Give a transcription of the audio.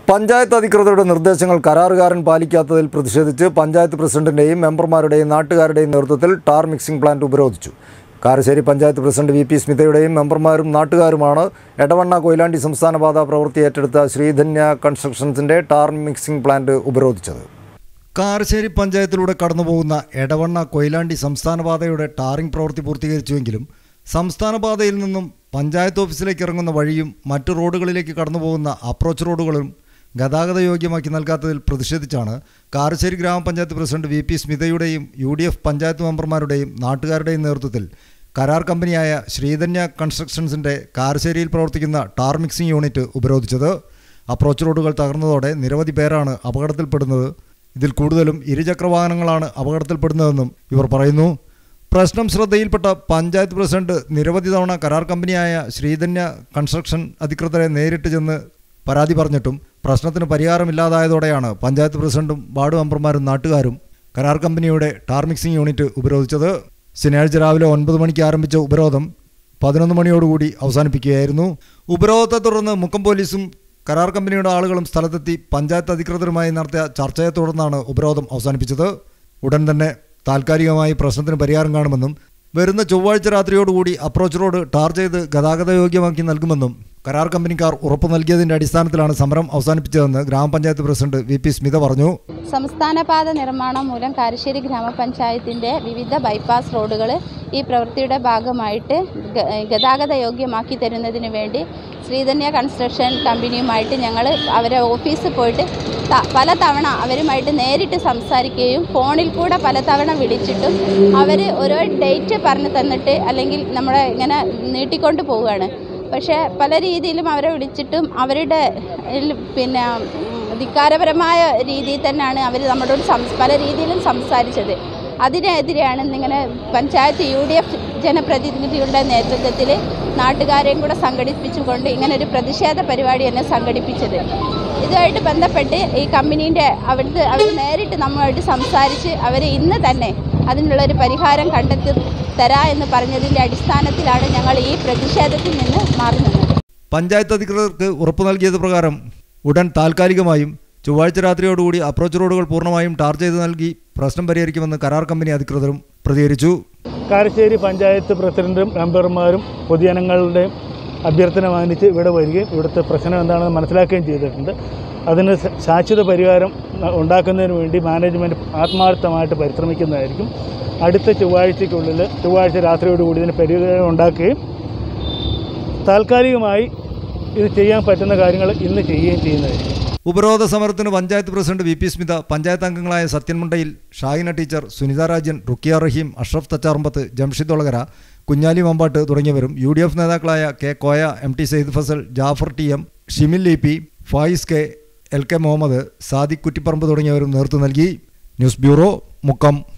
പഞ്ചായത്ത് അധികൃതരുടെ നിർദ്ദേശങ്ങൾ കരാറുകാരൻ പാലിക്കാത്തതിൽ പ്രതിഷേധിച്ച് പഞ്ചായത്ത് പ്രസിഡന്റിന്റെയും മെമ്പർമാരുടെയും നാട്ടുകാരുടെയും നേതൃത്വത്തിൽ ടാർ മിക്സിംഗ് പ്ലാന്റ് ഉപരോധിച്ചു Karassery panchayat president V P സ്മിതയുടെയും മെമ്പർമാരും നാട്ടുകാരുമാണ് എടവണ്ണ കൊയിലാണ്ടി സംസ്ഥാന പാത പ്രവൃത്തി ഏറ്റെടുത്ത ശ്രീധന്യ കൺസ്ട്രക്ഷൻസിന്റെ ടാർ മിക്സിംഗ് പ്ലാന്റ് ഉപരോധിച്ചത് കാരശ്ശേരി പഞ്ചായത്തിലൂടെ കടന്നുപോകുന്ന എടവണ്ണ കൊയിലാണ്ടി സംസ്ഥാന പാതയുടെ ടാറിംഗ് പ്രവൃത്തി പൂർത്തീകരിച്ചുവെങ്കിലും സംസ്ഥാന പാതയിൽ നിന്നും പഞ്ചായത്ത് ഓഫീസിലേക്ക് ഇറങ്ങുന്ന വഴിയും മറ്റു റോഡുകളിലേക്ക് കടന്നുപോകുന്ന അപ്രോച്ച് റോഡുകളും ഗതാഗത യോഗ്യമാക്കി നൽകാത്തതിൽ പ്രതിഷേധിച്ചാണ് കാരശ്ശേരി ഗ്രാമപഞ്ചായത്ത് പ്രസിഡന്റ് വി പി സ്മിതയുടെയും യു ഡി എഫ് പഞ്ചായത്ത് മെമ്പർമാരുടെയും നാട്ടുകാരുടെയും നേതൃത്വത്തിൽ കരാർ കമ്പനിയായ ശ്രീധന്യ കൺസ്ട്രക്ഷൻസിന്റെ കാരശ്ശേരിയിൽ പ്രവർത്തിക്കുന്ന ടാർ മിക്സിംഗ് യൂണിറ്റ് ഉപരോധിച്ചത് അപ്രോച്ച് റോഡുകൾ തകർന്നതോടെ നിരവധി പേരാണ് അപകടത്തിൽപ്പെടുന്നത് ഇതിൽ കൂടുതലും ഇരുചക്രവാഹനങ്ങളാണ് അപകടത്തിൽപ്പെടുന്നതെന്നും ഇവർ പറയുന്നു പ്രശ്നം ശ്രദ്ധയിൽപ്പെട്ട പഞ്ചായത്ത് പ്രസിഡന്റ് നിരവധി തവണ കരാർ കമ്പനിയായ ശ്രീധന്യ കൺസ്ട്രക്ഷൻ അധികൃതരെ നേരിട്ട് ചെന്ന് പരാതി പറഞ്ഞിട്ടും പ്രശ്നത്തിന് പരിഹാരമില്ലാതായതോടെയാണ് പഞ്ചായത്ത് പ്രസിഡന്റും വാർഡ് മെമ്പർമാരും നാട്ടുകാരും കരാർ കമ്പനിയുടെ ടാർ മിക്സിംഗ് യൂണിറ്റ് ഉപരോധിച്ചത് ശനിയാഴ്ച രാവിലെ ഒൻപത് മണിക്ക് ആരംഭിച്ച ഉപരോധം പതിനൊന്ന് മണിയോടുകൂടി അവസാനിപ്പിക്കുകയായിരുന്നു ഉപരോധത്തെ തുടർന്ന് മുക്കം പോലീസും കരാർ കമ്പനിയുടെ ആളുകളും സ്ഥലത്തെത്തി പഞ്ചായത്ത് അധികൃതരുമായി നടത്തിയ ചർച്ചയെ തുടർന്നാണ് ഉപരോധം അവസാനിപ്പിച്ചത് ഉടൻ തന്നെ താൽക്കാലികമായി പ്രശ്നത്തിന് പരിഹാരം കാണുമെന്നും വരുന്ന ചൊവ്വാഴ്ച രാത്രിയോടുകൂടി അപ്രോച്ച് റോഡ് ടാർ ചെയ്ത് ഗതാഗത യോഗ്യമാക്കി നൽകുമെന്നും കരാർ കമ്പനിക്കാർ ഉറപ്പു നൽകിയതിന്റെ അടിസ്ഥാനത്തിലാണ് സമരം അവസാനിപ്പിച്ചതെന്ന് ഗ്രാമപഞ്ചായത്ത് പ്രസിഡന്റ് വി പി സ്മിത പറഞ്ഞു സംസ്ഥാന പാത നിർമ്മാണം മൂലം കാരശ്ശേരി ഗ്രാമപഞ്ചായത്തിൻ്റെ വിവിധ ബൈപ്പാസ് റോഡുകൾ ഈ പ്രവൃത്തിയുടെ ഭാഗമായിട്ട് ഗ- ഗതാഗത യോഗ്യമാക്കി തരുന്നതിന് വേണ്ടി ശ്രീധന്യ കൺസ്ട്രക്ഷൻ കമ്പനിയുമായിട്ട് ഞങ്ങൾ അവരെ ഓഫീസിൽ പോയിട്ട് ത- പലതവണ അവരുമായിട്ട് നേരിട്ട് സംസാരിക്കുകയും ഫോണിൽ കൂടെ പലതവണ വിളിച്ചിട്ടും അവർ ഓരോ ഡേറ്റ് പറഞ്ഞു തന്നിട്ട് അല്ലെങ്കിൽ നമ്മളെ ഇങ്ങനെ നീട്ടിക്കൊണ്ട് പോവുകയാണ് പക്ഷേ പല രീതിയിലും അവരെ വിളിച്ചിട്ടും അവരുടെ ൽ പിന്നെ ഉം, ധിക്കാരപരമായ രീതിയിൽ തന്നെയാണ് അവർ നമ്മളോട് സംസ് പല രീതിയിലും സംസാരിച്ചത് അതിനെതിരെയാണ് ഇന്നിങ്ങനെ പഞ്ചായത്ത് യു ഡി എഫ് ജനപ്രതിനിധികളുടെ നേതൃത്വത്തിൽ നാട്ടുകാരെയും കൂടെ സംഘടിപ്പിച്ചുകൊണ്ട് ഇങ്ങനെ ഒരു പ്രതിഷേധ പരിപാടി തന്നെ സംഘടിപ്പിച്ചത് ഇതുമായിട്ട് ബന്ധപ്പെട്ട് ഈ കമ്പനീൻ്റെ അവിടുത്തെ അവർ നേരിട്ട് നമ്മളുമായിട്ട് സംസാരിച്ച് അവർ ഇന്ന് തന്നെ അതിനുള്ളൊരു പരിഹാരം കണ്ടെത്തി തരാ എന്ന് പറഞ്ഞതിൻ്റെ അടിസ്ഥാനത്തിലാണ് ഞങ്ങൾ ഈ പ്രതിഷേധത്തിൽ നിന്ന് മാറി നിന്നത് പഞ്ചായത്ത് അധികൃതർക്ക് ഉറപ്പു നൽകിയത് പ്രകാരം ഉടൻ താൽക്കാലികമായും ചൊവ്വാഴ്ച രാത്രിയോടുകൂടി അപ്രോച്ച് റോഡുകൾ പൂർണ്ണമായും ടാർ ചെയ്ത് നൽകി പ്രശ്നം പരിഹരിക്കുമെന്ന് കരാർ കമ്പനി അധികൃതരും പ്രതികരിച്ചു കാരശ്ശേരി പഞ്ചായത്ത് പ്രസിഡന്റും മെമ്പർമാരും പൊതുജനങ്ങളുടെയും അഭ്യർത്ഥന മാനിച്ച് ഇവിടെ വരികയും ഇവിടുത്തെ പ്രശ്നം എന്താണെന്ന് മനസ്സിലാക്കുകയും ചെയ്തിട്ടുണ്ട് അതിന് ശ- ശാശ്വത പരിഹാരം ന- ഉണ്ടാക്കുന്നതിന് വേണ്ടി മാനേജ്മെൻറ്റ് ആത്മാർത്ഥമായിട്ട് പരിശ്രമിക്കുന്നതായിരിക്കും അടുത്ത ചൊവ്വാഴ്ചയ്ക്കുള്ളിൽ ചൊവ്വാഴ്ച രാത്രിയോടുകൂടി ഇതിന് പരിഹാരം ഉണ്ടാക്കുകയും താൽക്കാലികമായി ഇത് ചെയ്യാൻ പറ്റുന്ന കാര്യങ്ങൾ ഇന്ന് ചെയ്യുകയും ചെയ്യുന്നതായിരിക്കും ഉപരോധ സമരത്തിന് panchayat president V P Smitha panchayat അംഗങ്ങളായ സത്യൻ മുണ്ടയിൽ ഷാഹിന ടീച്ചർ സുനിത രാജൻ റുക്കിയ റഹീം അഷ്റഫ് തച്ചാറുമ്പത്ത് ജംഷിദ് ഒളകര കുഞ്ഞാലി മമ്പാട്ട് തുടങ്ങിയവരും യു ഡി എഫ് നേതാക്കളായ K Koya M T Saeed Fazal Jafar T M Shimil E P Faiz K L K Muhammad Sadiq Kuttiparamba തുടങ്ങിയവരും നേതൃത്വം നൽകി ന്യൂസ് ബ്യൂറോ മുക്കം